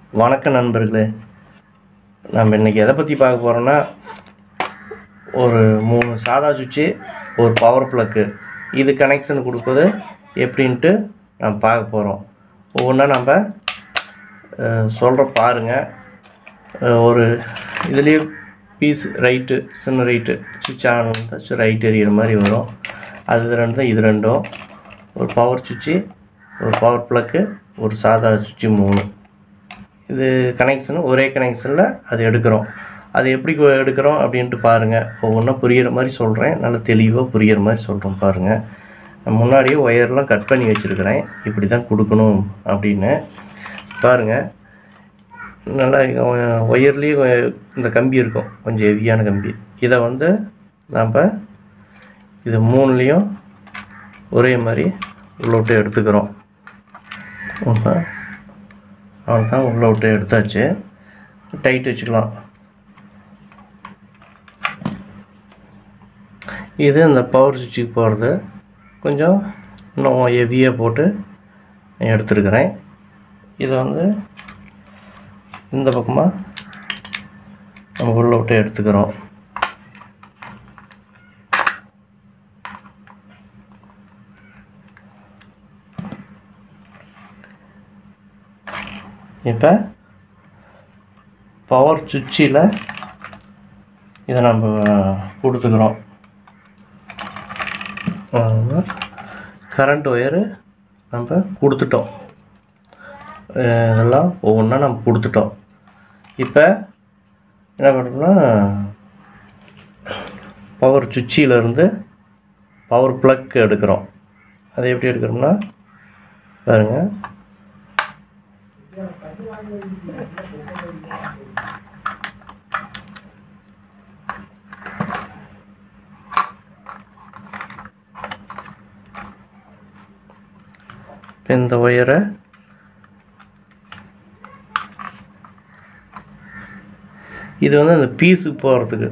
வணக்கம் நண்பர்களே நம்ம இன்றைக்கி எதை பற்றி பார்க்க போகிறோன்னா ஒரு மூணு சாதா சுவிட்சு ஒரு பவர் ப்ளக்கு இது கனெக்ஷன் கொடுப்பது எப்படின்ட்டு நம்ம பார்க்க போகிறோம் ஒவ்வொன்றா நம்ம சொல்கிற பாருங்கள் அஹ், ஒரு இதுலேயே பீஸ் ரைட்டு சின்ன ரைட்டு சுவிட்ச் ஆன் வச்சு ரைட் எரியிற மாதிரி வரும் அது ரெண்டும் இது ரெண்டும் ஒரு பவர் சுவிட்சு ஒரு பவர் ப்ளக்கு ஒரு சாதா சுவிட்சு மூணு இது கனெக்ஷன் ஒரே கனெக்ஷனில் அது எடுக்கிறோம் அது எப்படி கு- எடுக்கிறோம் அப்படின்ட்டு பாருங்கள் ஒவ்வொன்றா புரிகிற மாதிரி சொல்கிறேன் நல்லா தெளிவாக புரிகிற மாதிரி சொல்கிறேன் பாருங்கள் நான் முன்னாடியே ஒயர்லாம் கட் பண்ணி வச்சுருக்கிறேன் இப்படி தான் கொடுக்கணும் அப்படின்னு பாருங்கள் நல்லா ஒயர்லேயே இந்த கம்பி இருக்கும் கொஞ்சம் ஹெவியான கம்பி இதை வந்து நாம் இது மூணுலேயும் ஒரே மாதிரி உள்ள விட்டு எடுத்துக்கிறோம் ஒன்று அவ்வளோதான் உள்ளே விட்டு எடுத்தாச்சு டைட் வச்சுக்கலாம் இது இந்த பவர் சுவிட்சுக்கு போகிறது கொஞ்சம் இன்னும் ஹெவியாக போட்டு நான் எடுத்துருக்கிறேன் இதை வந்து இந்த பக்கமாக நம்ம உள்ளே விட்டு எடுத்துக்கிறோம் இப்போ பவர் சுவிட்சில் இதை நம்ம கொடுத்துக்கிறோம் கரண்ட் ஒயரு நம்ம கொடுத்துட்டோம் அஹ் இதெல்லாம் ஒவ்வொன்றா நம்ம கொடுத்துட்டோம் இப்போ என்ன பண்ணுறோம்னா பவர் சுவிட்சிலேருந்து பவர் ப்ளக் எடுக்கிறோம் அது எப்படி எடுக்கிறோம்னா பாருங்கள் இப்போ இந்த ஒயரை இது வந்து அந்த பீஸுக்கு போகிறதுக்கு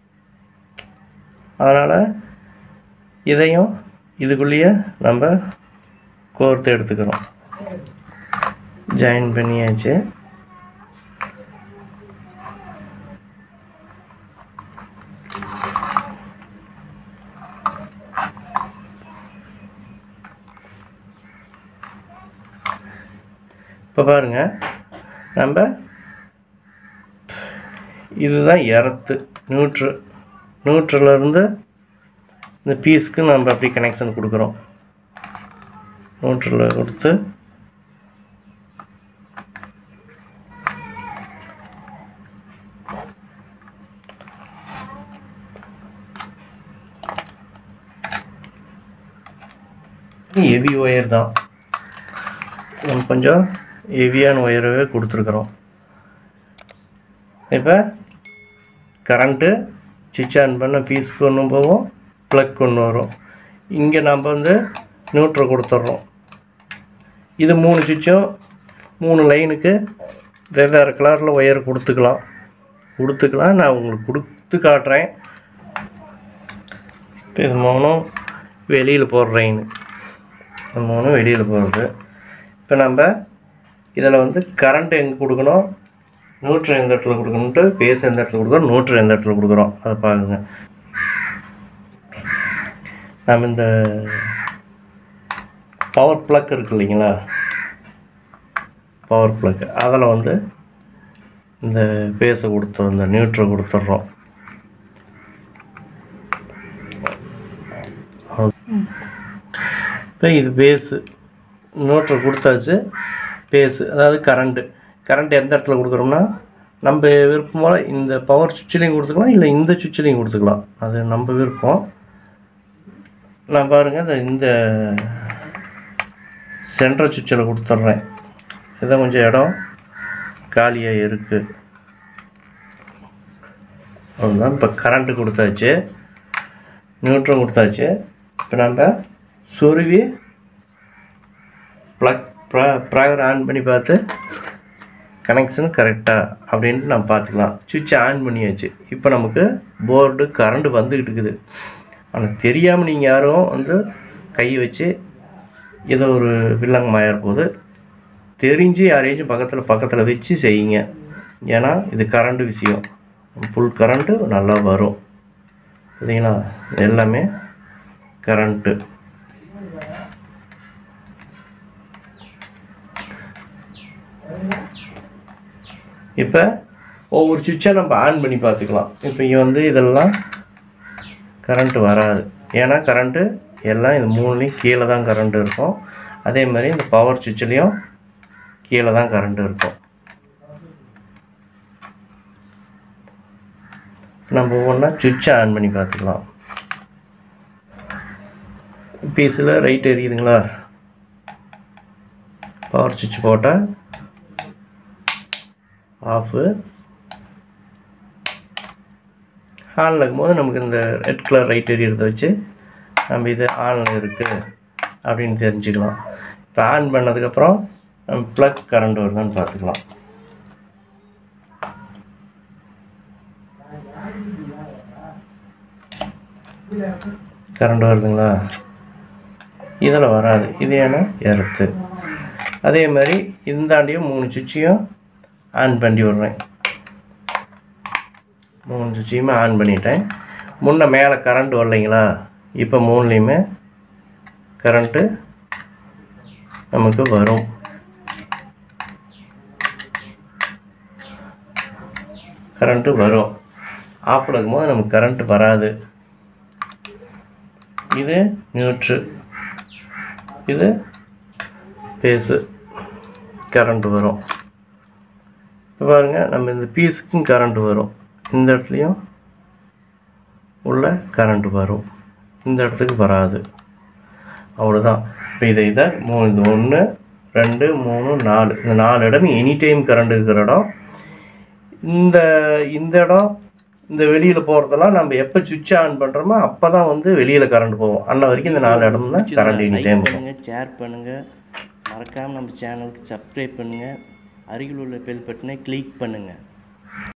அதனால் இதையும் இதுக்குள்ளேயே நம்ம கோர்த்து எடுத்துக்கிறோம் ஜாயின் பண்ணியாச்சு இப்போ பாருங்க நம்ம இதுதான் எர்த்து நியூட்ரு நியூட்ரலேருந்து இந்த பீஸ்க்கு நம்ம அப்படி கனெக்ஷன் கொடுக்குறோம் நியூட்ரலில் கொடுத்து ஹெவி ஒயர் தான் நம்ம கொஞ்சம் ஹெவியான ஒயரவே கொடுத்துருக்குறோம் இப்போ கரண்ட்டு சுவிட்ச் ஆன் பண்ண பீஸ்க்கு ஒன்று போகும் ப்ளக் ஒன்று வரும் இங்கே நம்ம வந்து நியூட்ரு கொடுத்துட்றோம் இது மூணு சுவிட்சும் மூணு லைனுக்கு வெவ்வேறு கலரில் ஒயர் கொடுத்துக்கலாம் கொடுத்துக்கலாம் நான் உங்களுக்கு கொடுத்து காட்டுறேன் இப்போ இது மூணும் வெளியில் போடுறேன்னு இது மூணும் வெளியில் போகிறது இப்போ நம்ம இதில் வந்து கரண்ட் எங்கே கொடுக்கணும் நியூட்ரு எந்த இடத்துல கொடுக்கணுன்ட்டு பேஸ் எந்த இடத்துல கொடுக்குறோம் நியூட்ரு எந்த இடத்துல கொடுக்குறோம் அதை பாருங்க நம்ம இந்த பவர் ப்ளக் இருக்கு இல்லைங்களா பவர் ப்ளக் அதில் வந்து இந்த பேஸை கொடுத்துறோம் இந்த நியூட்ரை கொடுத்துட்றோம் இப்போ இது பேஸு நியூட்ரை கொடுத்தாச்சு பேஸு அதாவது கரண்ட்டு கரண்ட் எந்த இடத்துல கொடுக்குறோம்னா நம்ம விருப்பம் போல் இந்த பவர் சுவிட்சிலையும் கொடுத்துக்கலாம் இல்லை இந்த சுவிட்சிலையும் கொடுத்துக்கலாம் அது நம்ம விருப்பம் நான் பாருங்கள் இந்த- இந்த சென்ட்ரல் சுவிட்சில் கொடுத்துட்றேன் இதான் கொஞ்சம் இடம் காலியாக இருக்குது அவ்வளோதான் இப்போ கரண்ட்டு கொடுத்தாச்சு நியூட்ரல் கொடுத்தாச்சு இப்போ நம்ம சொருவி ப்ளக் ப்ரா ப்ராகர் ஆன் பண்ணி பார்த்து கனெக்ஷன் கரெக்டாக அப்படின்ட்டு நம்ம பார்த்துக்கலாம் சுவிட்ச் ஆன் பண்ணியாச்சு இப்போ நமக்கு போர்டு கரண்ட் வந்துக்கிட்டு இருக்குது ஆனால் தெரியாமல் நீங்கள் யாரும் வந்து கை வச்சு ஏதோ ஒரு வில்லங்கமாயிர போது தெரிஞ்சு யாரையாச்சும் பக்கத்தில் பக்கத்தில் வச்சு செய்யுங்க ஏன்னா இது கரண்ட் விஷயம் ஃபுல் கரண்ட்டு நல்லா வரும் பார்த்தீங்களா எல்லாமே கரண்ட்டு இப்போ ஒவ்வொரு சுவிட்சை நம்ம ஆன் பண்ணி பார்த்துக்கலாம் இப்போ இங்கே வந்து இதெல்லாம் கரண்ட்டு வராது ஏன்னா கரண்ட்டு எல்லாம் இது மூணுலேயும் கீழே தான் கரண்ட் இருக்கும் அதே மாதிரி இந்த பவர் சுவிட்ச்லேயும் கீழே தான் கரண்ட் இருக்கும் நம்ம ஒவ்வொன்றா சுவிட்சை ஆன் பண்ணி பார்த்துக்கலாம் பீஸில் ரைட் எரியுதுங்களா பவர் சுவிட்ச் போட்டால் ஆஃபு ஆனில் இருக்கும்போது நமக்கு இந்த ரெட் கலர் ரைட் எரியறத வச்சு நம்ம இது ஆனில் இருக்குது அப்படின்னு தெரிஞ்சுக்கலாம் இப்போ ஆன் பண்ணதுக்கப்புறம் நம்ம ப்ளக் கரண்ட் வருதான்னு பார்த்துக்கலாம் கரண்ட் வருதுங்களா இதில் வராது இது ஏன்னா எர்த்து அதே மாதிரி இந்தாண்டியும் மூணு சுவிட்சையும் ஆன் பண்ணி விட்றேன் மூணு சுவிட்சையுமே ஆன் பண்ணிட்டேன் முன்ன மேலே கரண்ட் வரலைங்களா இப்போ மூணுலேயுமே கரண்ட்டு நமக்கு வரும் கரண்ட்டு வரும் ஆஃபில் இருக்கும்போது நமக்கு கரண்ட் வராது இது நியூட்ரு இது பேஸு கரண்ட் வரும் இப்போ பாருங்கள் நம்ம இந்த பீஸுக்கும் கரண்ட் வரும் இந்த இடத்துலையும் உள்ள கரண்ட் வரும் இந்த இடத்துக்கு வராது அவ்வளோதான் இப்போ இதை இதை மூணு இது ஒன்று ரெண்டு மூணு நாலு இந்த நாலு இடம் எனி டைம் கரண்ட் இருக்கிற இடம் இந்த இந்த இடம் இந்த வெளியில் போகிறதெல்லாம் நம்ம எப்போ சுவிட்ச் ஆன் பண்ணுறோமோ அப்போ தான் வந்து வெளியில் கரண்ட் போகும் அன்ன வரைக்கும் இந்த நாலு இடம் தான் கரண்ட் எனி டைம் இருக்கும் பண்ணுங்கள் ஷேர் பண்ணுங்கள் மறக்காமல் நம்ம சேனலுக்கு சப்ஸ்கிரைப் பண்ணுங்கள் அருகில் உள்ள பெல் பட்டனை கிளிக் பண்ணுங்கள்